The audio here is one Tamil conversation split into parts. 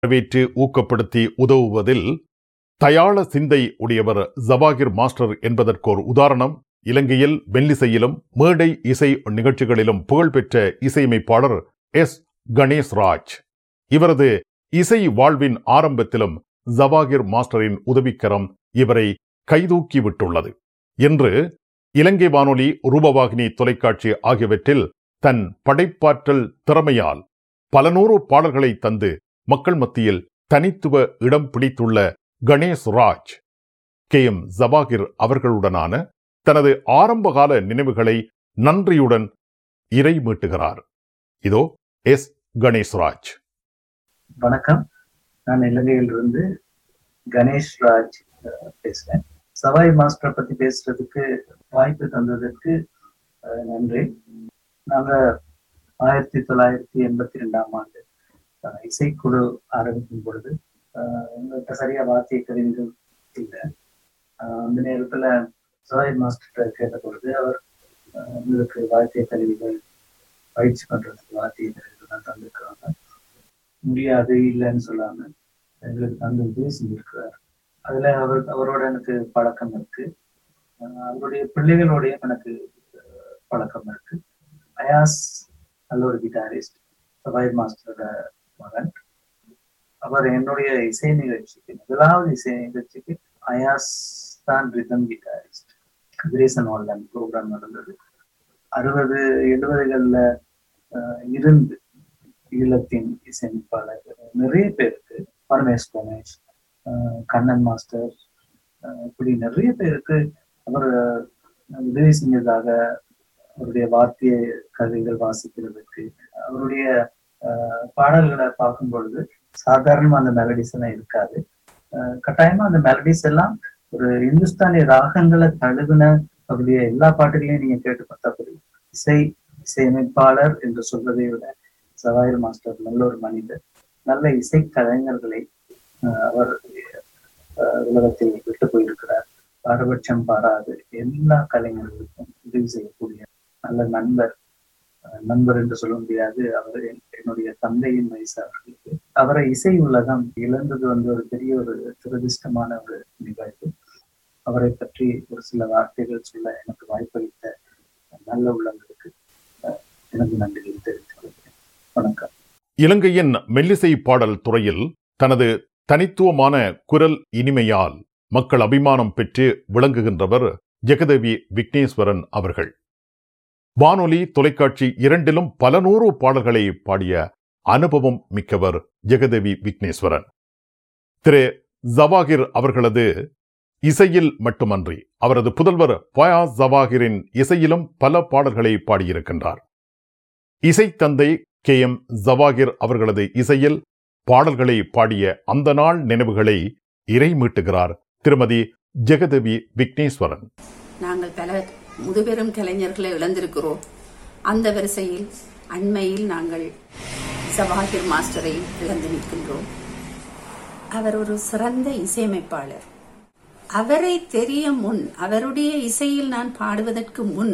வரவேற்று ஊக்கப்படுத்தி உதவுவதில் தயாள சிந்தை உடையவர் ஜவாகிர் மாஸ்டர் என்பதற்கோர் உதாரணம் இலங்கையில் மெல்லிசையிலும் மேடை இசை நிகழ்ச்சிகளிலும் புகழ்பெற்ற இசையமைப்பாளர் எஸ் கணேஷ் ராஜ் இவரது இசை வாழ்வின் ஆரம்பத்திலும் ஜவாகிர் மாஸ்டரின் உதவிக்கரம் இவரை கைதூக்கி விட்டுள்ளது இன்று இலங்கை வானொலி ரூபவாகினி தொலைக்காட்சி ஆகியவற்றில் தன் படைப்பாற்றல் திறமையால் பல நூறு பாடல்களை தந்து மக்கள் மத்தியில் தனித்துவ இடம் பிடித்துள்ள கணேஷ் ராஜ் கே எம் ஜவாகிர் அவர்களுடனான தனது ஆரம்பகால நினைவுகளை நன்றியுடன் இறை மீட்டுகிறார் இதோ எஸ் கணேஷ் ராஜ் வணக்கம் நான் இலங்கையிலிருந்து கணேஷ் ராஜ் அஹ், பேசுறேன் சவாய் மாஸ்டரை பத்தி பேசுறதுக்கு வாய்ப்பு தந்ததற்கு அஹ், நன்றி நாங்க ஆயிரத்தி தொள்ளாயிரத்தி எண்பத்தி ரெண்டாம் ஆண்டு அஹ், இசைக்குழு ஆரம்பிக்கும் பொழுது அஹ், எங்கள்கிட்ட சரியா வாத்திய கருவிகள் இல்லை அஹ், அந்த நேரத்துல சவாய் மாஸ்டர் கேட்ட பொழுது அவர் அஹ், எங்களுக்கு வாத்திய கருவிகள் பயிற்சி பண்றதுக்கு வாத்திய கருவிகள் தான் தந்திருக்கிறாங்க முடியாது இல்லைன்னு சொல்லாம எங்களுக்கு தந்து உதவி செஞ்சிருக்கிறார் அதுல அவர் அவரோட எனக்கு பழக்கம் இருக்கு அஹ் அவருடைய பிள்ளைகளோடையும் எனக்கு அஹ், பழக்கம் இருக்கு அயாஸ் நல்ல ஒரு கிட்டாரிஸ்ட் சபாய் மாஸ்டரோட மகன் அவர் என்னுடைய இசை நிகழ்ச்சிக்கு முதலாவது இசை நிகழ்ச்சிக்கு அயாஸ் தான் rhythm guitarist Kathiresan online programme நடந்தது அறுபது எழுபதுகள்ல அஹ், இருந்து ஈழத்தின் இசையமைப்பாளர் நிறைய பேருக்கு பரமேஷ் கணேஷ் அஹ் கண்ணன் மாஸ்டர் அஹ் இப்படி நிறைய பேருக்கு அவர் அஹ், உதவி செஞ்சதாக அவருடைய வாத்திய கருவிகள் வாசிக்கிறதுக்கு அவருடைய அஹ், பாடல்களை பார்க்கும் பொழுது சாதாரணமா அந்த மெலடிஸ் எல்லாம் இருக்காது அஹ், கட்டாயமா அந்த மெலடிஸ் எல்லாம் ஒரு இந்துஸ்தானி ராகங்களை தழுவின அவருடைய எல்லா பாட்டுகளையும் நீங்க கேட்டு பார்த்தா புரியும் இசை இசையமைப்பாளர் என்று சொல்வதை விட சவாயர் மாஸ்டர் நல்ல ஒரு மனிதர் நல்ல இசை கலைஞர்களை அஹ், அவர் அஹ், உலகத்தில் விட்டு போயிருக்கிறார் பாரபட்சம் பாராது எல்லா கலைஞர்களுக்கும் உதவி செய்யக்கூடிய நல்ல நண்பர் அஹ், நண்பர் என்று சொல்ல முடியாது அவர் என்- என்னுடைய தந்தையின் வயசு அவர்களுக்கு அவரை இசை உலகம் இழந்தது வந்து ஒரு பெரிய ஒரு துரதிர்ஷ்டமான ஒரு நிகழ்வு அவரை பற்றி ஒரு சில வார்த்தைகள் சொல்ல எனக்கு வாய்ப்பளித்த நல்ல உள்ளங்களுக்கு அஹ், எனது நன்றிகளை தெரிவித்துக் கொள்கிறேன் வணக்கம் இலங்கையின் மெல்லிசை பாடல் துறையில் தனது தனித்துவமான குரல் இனிமையால் மக்கள் அபிமானம் பெற்று விளங்குகின்றவர் ஜெகதேவி விக்னேஸ்வரன் அவர்கள் வானொலி தொலைக்காட்சி இரண்டிலும் பல நூறு பாடல்களை பாடிய அனுபவம் மிக்கவர் ஜெகதேவி விக்னேஸ்வரன் திரு ஜவாகிர் அவர்களது இசையில் மட்டுமன்றி அவரது புதல்வர் ஃபயாஸ் ஜவாகிரின் இசையிலும் பல பாடல்களை பாடியிருக்கின்றார் இசை தந்தை கே எம் ஜவாகிர் அவர்களது இசையில் பாடல்களை பாடிய அந்த நாள் நினைவுகளை இறைமீட்டுகிறார் திருமதி ஜெகதேவி விக்னேஸ்வரன் நாங்கள் பல முதுபெரும் கலைஞர்களை இழந்திருக்கிறோம் அந்த வரிசையில் அண்மையில் நாங்கள் சவாகிர் மாஸ்டரை இழந்து நிற்கின்றோம் அவர் ஒரு சிறந்த இசையமைப்பாளர் அவரை தெரிய முன் அவருடைய இசையில் நான் பாடுவதற்கு முன்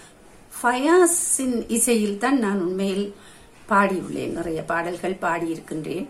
ஃபயாஸின் இசையில் தான் நான் உண்மையில் பாடியுள்ளேன் நிறைய பாடல்கள் பாடியிருக்கின்றேன்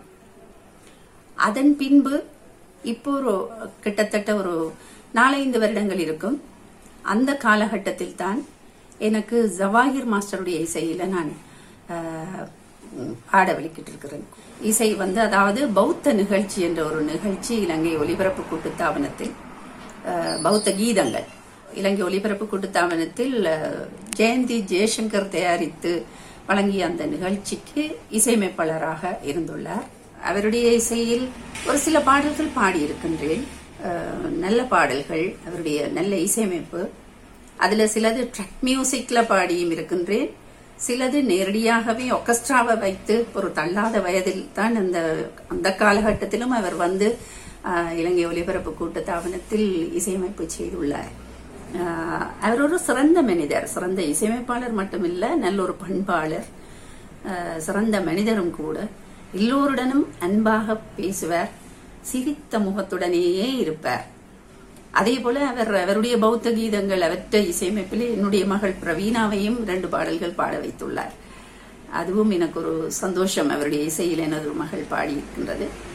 அதன் பின்பு இப்போ ஒரு கிட்டத்தட்ட ஒரு நாலைந்து வருடங்கள் இருக்கும் அந்த காலகட்டத்தில் தான் எனக்கு ஜவாகிர் மாஸ்டருடைய இசையில நான் ஆஹ், உம், பாட வலிக்கிட்டு இருக்கிறேன் இசை வந்து அதாவது பௌத்த நிகழ்ச்சி என்ற ஒரு நிகழ்ச்சி இலங்கை ஒலிபரப்பு கூட்டுத்தாபனத்தில் ஆஹ், பௌத்த கீதங்கள் இலங்கை ஒலிபரப்பு கூட்டுத்தாபனத்தில் ஆஹ், ஜெயந்தி ஜெயசங்கர் தயாரித்து வழங்கிய அந்த நிகழ்ச்சிக்கு இசையமைப்பாளராக இருந்துள்ளார் அவருடைய இசையில் ஒரு சில பாடல்கள் பாடியிருக்கின்றேன் அஹ், நல்ல பாடல்கள் அவருடைய நல்ல இசையமைப்பு அதுல சிலது ட்ரக் மியூசிக்ல பாடியும் இருக்கின்றேன் சிலது நேரடியாகவே ஒர்கஸ்ட்ராவை வைத்து ஒரு தள்ளாத வயதில் தான் அந்த அந்த காலகட்டத்திலும் அவர் வந்து அஹ், இலங்கை ஒலிபரப்பு கூட்டத்தாபனத்தில் இசையமைப்பு செய்துள்ளார் அஹ், அவர் ஒரு சிறந்த மனிதர் சிறந்த இசையமைப்பாளர் மட்டுமில்ல நல்ல ஒரு பண்பாளர் அஹ், சிறந்த மனிதரும் கூட எல்லோருடனும் அன்பாக பேசுவார் சிரித்த முகத்துடனேயே இருப்பார் அதே போல அவர் அவருடைய பௌத்த கீதங்கள் அவற்றை இசையமைப்பில் என்னுடைய மகள் பிரவீணாவையும் ரெண்டு பாடல்கள் பாட வைத்துள்ளார் அதுவும் எனக்கு ஒரு சந்தோஷம் அவருடைய இசையில் எனது ஒரு மகள் பாடியிருக்கின்றது